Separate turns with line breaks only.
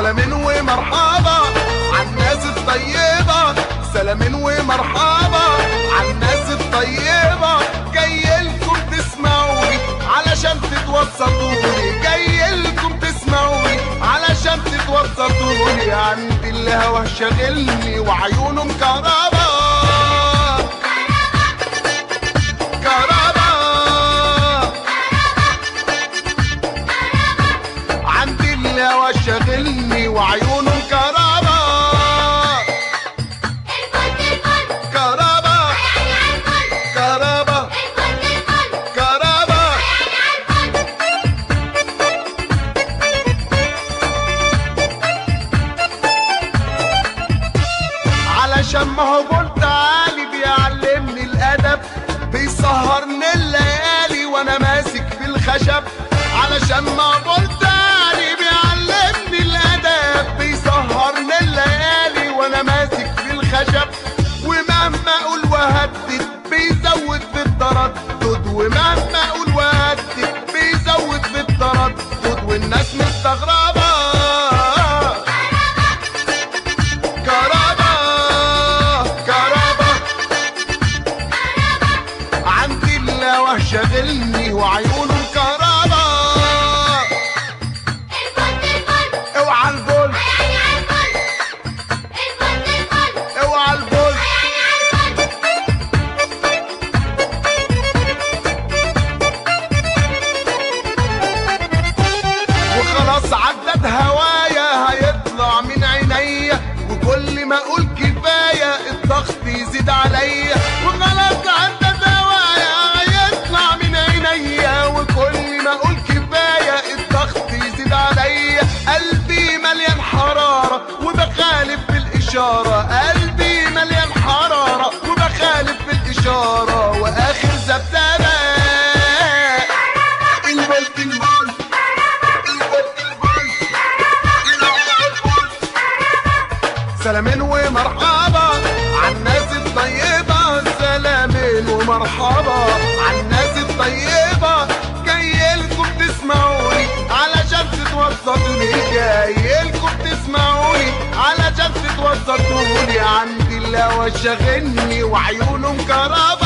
سلامين ومرحبا عالناس الطيبة سلامين ومرحبا عالناس الطيبة جاي لكم تسمعوني علشان تتوسطوني جاي لكم تسمعوني علشان تتوسطوني عندي الهوى شاغلني وعيونه مكهربا كهربا عندي الهوى شاغلني وعيونه مكهربا كهربا كهربا كهربا علشان ما هو قلت علي بيعلمني الادب بيسهرني الليالي وانا ماسك في الخشب علشان ما قلت علي بيعلمني الادب بيسهرني الليالي وانا ماسك في الخشب ومهما اقول وهدد بيزود في التردد ومهما اقول وهدد بيزود في التردد والناس مستغربه كهربا كهربا عندي الهوى شاغلني وعيونه كهربا اوعى البول اوعى البول وخلاص عدت هوايا هيطلع من عينيا وكل ما اقول كفايه الضغط يزيد عليا وخلاص عدت هوايا هيطلع من عينيا وكل ما اقول كفايه الضغط يزيد عليا قلبي مليان حراره وبخالف بالاشاره قلبي مليان حراره وبخالف بالاشاره واخر زبدانه البلد البلد سلامين ومرحبا عالناس الطيبة سلامين ومرحبا عالناس الطيبة جاي لكم تسمعوني علشان تتوسطوني جاي لكم تسمعوني علشان تتوسطوني عندي الهوى شاغلني وعيونه مكهربا